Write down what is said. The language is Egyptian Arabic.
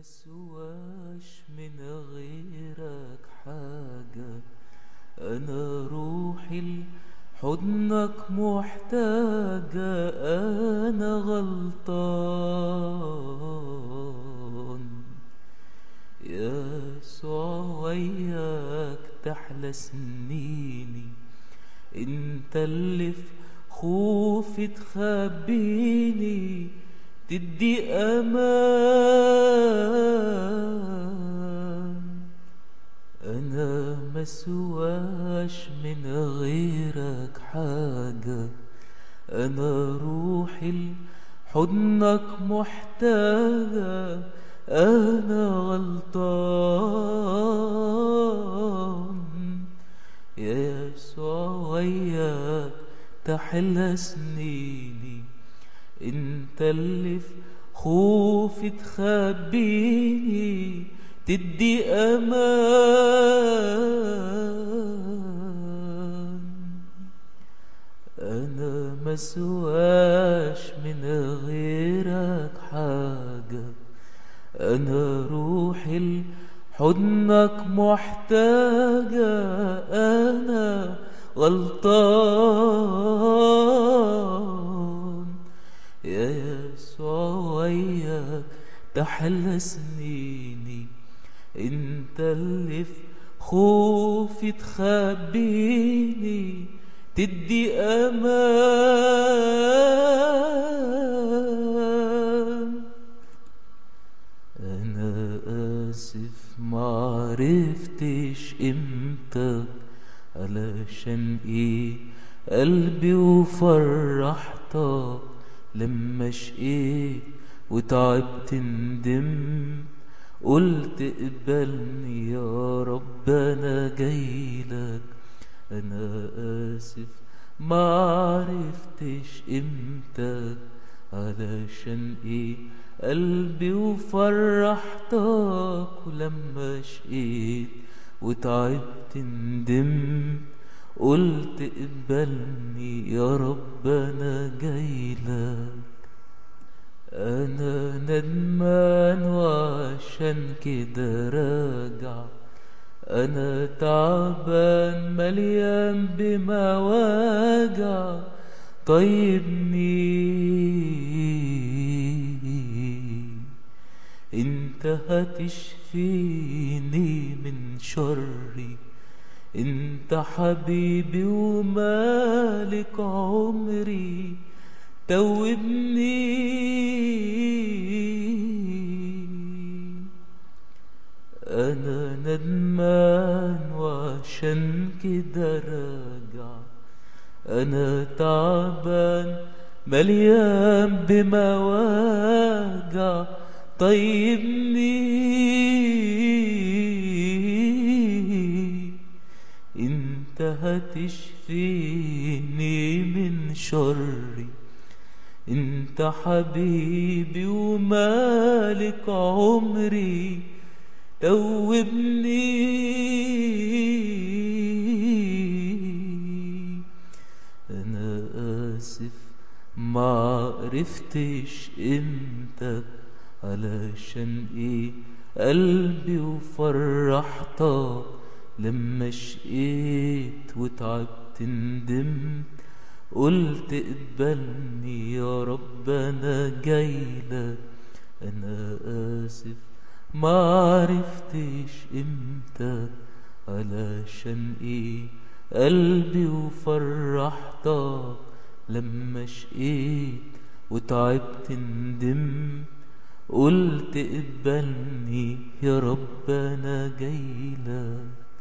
مسواش من غيرك حاجة أنا روحي لحضنك محتاجة أنا غلطان يسوع وياك تحلى سنيني انت اللي في خوفي تخبيني تدي امان انا مسواش من غيرك حاجة انا روحي لحضنك محتاجة انا غلطان يا يسوع وياك تحلى سنيني انت اللي في خوفي تخبيني تدي امان انا مسواش من غيرك حاجة انا روحي لحضنك محتاجة انا غلطان يا يسوع وياك تحلى سنيني انت اللي في خوفي تخبيني تدي امان انا اسف معرفتش قيمتك علشان ايه قلبي وفرحتك لما شقيت وتعبت ندمت قلت اقبلني يا رب انا جايلك انا اسف ما عرفتش قيمتك علشان ايه قلبي وفرحتك ولما شقيت وتعبت ندمت قلت اقبلني يا رب انا جايلك انا ندمان وعشان كده راجع انا تعبان مليان بمواجع طيبني انت هتشفيني من شري انت حبيبي ومالك عمري توبني انا ندمان وعشان كده راجع انا تعبان مليان بمواجع طيبني انت هتشفيني من شري انت حبيبي ومالك عمري توبني انا اسف ما عرفتش قيمتك علشان ايه قلبي وفرحتك لما شقيت وتعبت ندمت قلت اقبلني يا رب انا جايلك انا اسف ما عرفتش قيمتك علشان ايه قلبي وفرحتك لما شقيت وتعبت ندمت قلت اقبلني يا رب انا جايلك